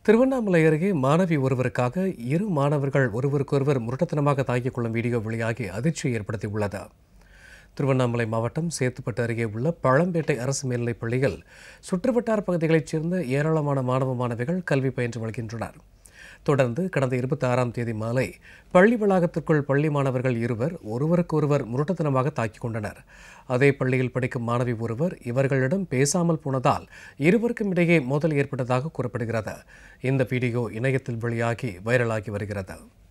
திருவண்ணாமலை அருகே மாணவி ஒருவருக்காக இரு மாணவர்கள் ஒருவருக்கொருவர் முரட்டத்தனமாக தாக்கிக் கொள்ளும் வீடியோ வெளியாகி அதிர்ச்சியை ஏற்படுத்தியுள்ளது திருவண்ணாமலை மாவட்டம் சேத்துப்பட்டு அருகே உள்ள பழம்பேட்டை அரசு மேல்நிலைப் பள்ளியில் சுற்றுவட்டார பகுதிகளைச் சேர்ந்த ஏராளமான மாணவ மாணவிகள் கல்வி பயின்று வருகின்றனர் தொடர்ந்து கடந்த இருபத்தி ஆறாம் தேதி மாலை பள்ளி வளாகத்திற்குள் பள்ளி மாணவர்கள் இருவர் ஒருவருக்கொருவர் முரட்டத்தனமாக தாக்கிக் கொண்டனர் அதே பள்ளியில் படிக்கும் மாணவி ஒருவர் இவர்களிடம் பேசாமல் போனதால் இருவருக்கும் இடையே மோதல் ஏற்பட்டதாக கூறப்படுகிறது இந்த வீடியோ இணையத்தில் வெளியாகி வைரலாகி வருகிறது